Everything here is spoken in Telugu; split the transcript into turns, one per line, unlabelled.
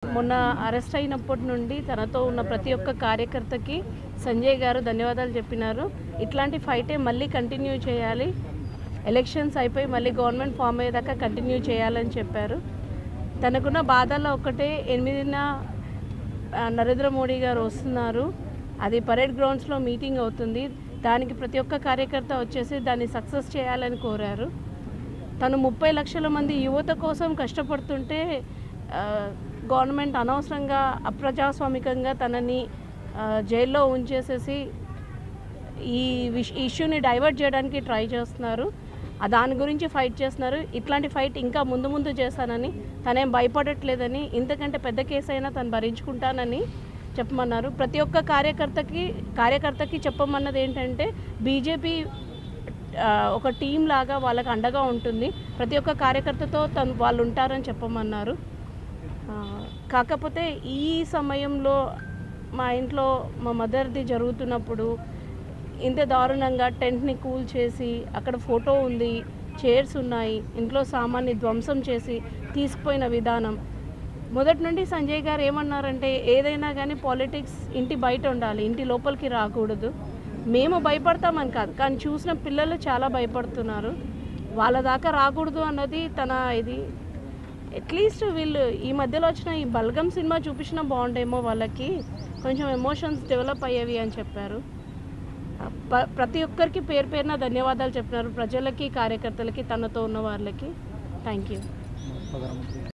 మొన్న అరెస్ట్ అయినప్పటి నుండి తనతో ఉన్న ప్రతి ఒక్క కార్యకర్తకి సంజయ్ గారు ధన్యవాదాలు చెప్పినారు ఇట్లాంటి ఫైటే మళ్ళీ కంటిన్యూ చేయాలి ఎలక్షన్స్ అయిపోయి మళ్ళీ గవర్నమెంట్ ఫామ్ అయ్యేదాకా కంటిన్యూ చేయాలని చెప్పారు తనకున్న బాధల్లో ఒకటే ఎనిమిదిన ఆ, నరేంద్ర మోడీ గారు వస్తున్నారు అది పరేడ్ గ్రౌండ్స్లో మీటింగ్ అవుతుంది దానికి ప్రతి ఒక్క కార్యకర్త వచ్చేసి దాన్ని సక్సెస్ చేయాలని కోరారు తను ముప్పై లక్షల మంది యువత కోసం కష్టపడుతుంటే ఆ, గవర్నమెంట్ అనవసరంగా అప్రజాస్వామికంగా తనని ఆ, జైల్లో ఉంచేసేసి ఈ విష్ ఇష్యూని డైవర్ట్ చేయడానికి ట్రై చేస్తున్నారు ఆ దాని గురించి ఫైట్ చేస్తున్నారు ఇట్లాంటి ఫైట్ ఇంకా ముందు ముందు చేస్తానని తనేం భయపడట్లేదని ఇంతకంటే పెద్ద కేసు అయినా తను భరించుకుంటానని చెప్పమన్నారు ప్రతి ఒక్క కార్యకర్తకి కార్యకర్తకి చెప్పమన్నది ఏంటంటే బీజేపీ ఒక టీం లాగా వాళ్ళకి అండగా ఉంటుంది ప్రతి ఒక్క కార్యకర్తతో తను వాళ్ళు ఉంటారని చెప్పమన్నారు ఆ, కాకపోతే ఈ సమయంలో మా ఇంట్లో మా మదర్ది జరుగుతున్నప్పుడు ఇంత దారుణంగా టెంట్ని కూల్ చేసి అక్కడ ఫోటో ఉంది చైర్స్ ఉన్నాయి ఇంట్లో సామాన్ని ధ్వంసం చేసి తీసుకుపోయిన విధానం మొదటి నుండి సంజయ్ గారు ఏమన్నారంటే ఏదైనా కానీ పాలిటిక్స్ ఇంటి బయట ఉండాలి ఇంటి లోపలికి రాకూడదు మేము భయపడతామని కాదు కానీ చూసిన పిల్లలు చాలా భయపడుతున్నారు వాళ్ళ దాకా రాకూడదు అన్నది తన ఇది అట్లీస్ట్ వీళ్ళు ఈ మధ్యలో వచ్చిన ఈ బల్గం సినిమా చూపించినా బాగుండేమో వాళ్ళకి కొంచెం ఎమోషన్స్ డెవలప్ అయ్యేవి అని చెప్పారు ప- ప్రతి ఒక్కరికి పేరు పేరున ధన్యవాదాలు చెప్పినారు ప్రజలకి కార్యకర్తలకి తనతో ఉన్న వాళ్ళకి థ్యాంక్ యూ